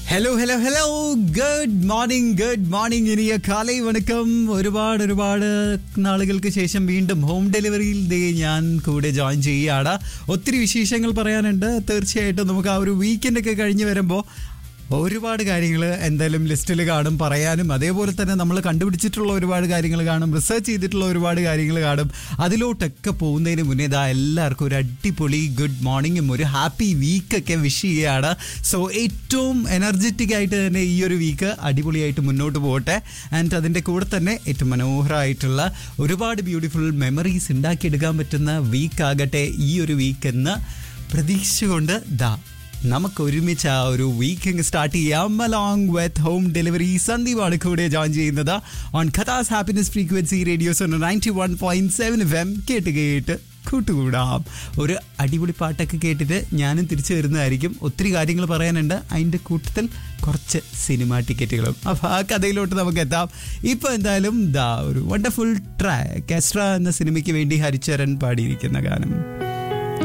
hello hello hello good morning good morning ഇനിയ കാലൈ വണക്കം ഒരുപാട് ഒരുപാട് നാളുകൾക്ക് ശേഷം വീണ്ടും ഹോം ഡെലിവറിയിൽ ദേ ഞാൻ കൂടെ ജോയിൻ ചെയ്യുകയാണ് ഒത്തിരി വിശേഷങ്ങൾ പറയാനുണ്ട് തീർച്ചയായിട്ടും നമുക്ക് ആ ഒരു വീക്കെൻഡ് ഒക്കെ കഴിഞ്ഞ് വരുമ്പോൾ ഒരുപാട് കാര്യങ്ങൾ എന്തായാലും ലിസ്റ്റിൽ കാണും പറയാനും അതേപോലെ തന്നെ നമ്മൾ കണ്ടുപിടിച്ചിട്ടുള്ള ഒരുപാട് കാര്യങ്ങൾ കാണും റിസർച്ച് ചെയ്തിട്ടുള്ള ഒരുപാട് കാര്യങ്ങൾ കാണും അതിലോട്ടൊക്കെ പോകുന്നതിന് മുന്നേ ഇതാ എല്ലാവർക്കും ഒരു അടിപൊളി ഗുഡ് മോർണിംഗും ഒരു ഹാപ്പി വീക്കൊക്കെ വിഷ് ചെയ്യുകയാണ് സോ ഏറ്റവും എനർജറ്റിക് ആയിട്ട് തന്നെ ഈ ഒരു വീക്ക് അടിപൊളിയായിട്ട് മുന്നോട്ട് പോകട്ടെ ആൻഡ് അതിൻ്റെ കൂടെ തന്നെ ഏറ്റവും മനോഹരമായിട്ടുള്ള ഒരുപാട് ബ്യൂട്ടിഫുൾ മെമ്മറീസ് ഉണ്ടാക്കിയെടുക്കാൻ പറ്റുന്ന വീക്കാകട്ടെ ഈ ഒരു വീക്ക് എന്ന് പ്രതീക്ഷിച്ചുകൊണ്ട് ദാ നമുക്ക് ഒരുമിച്ച് ആ ഒരു വീക്കിംഗ് സ്റ്റാർട്ട് ചെയ്യാം അലോങ് വിത്ത് ഹോം ഡെലിവറി സന്ദീപാണ് കൂടെ ജോയിൻ ചെയ്യുന്നത് on Qatar's happiness frequency radios ninety one point seven F M കേട്ട് കേട്ട് കൂട്ടുകൂടാം ഒരു അടിപൊളി പാട്ടൊക്കെ കേട്ടിട്ട് ഞാനും തിരിച്ചു വരുന്നതായിരിക്കും ഒത്തിരി കാര്യങ്ങൾ പറയാനുണ്ട് അതിൻ്റെ കൂട്ടത്തിൽ കുറച്ച് സിനിമാ ടിക്കറ്റുകളും അപ്പോൾ ആ കഥയിലോട്ട് നമുക്ക് എത്താം ഇപ്പോൾ എന്തായാലും ദാ ഒരു വണ്ടർഫുൾ ട്രാക്ക് എസ്ട്ര എന്ന സിനിമയ്ക്ക് വേണ്ടി ഹരിചരൺ പാടിയിരിക്കുന്ന ഗാനം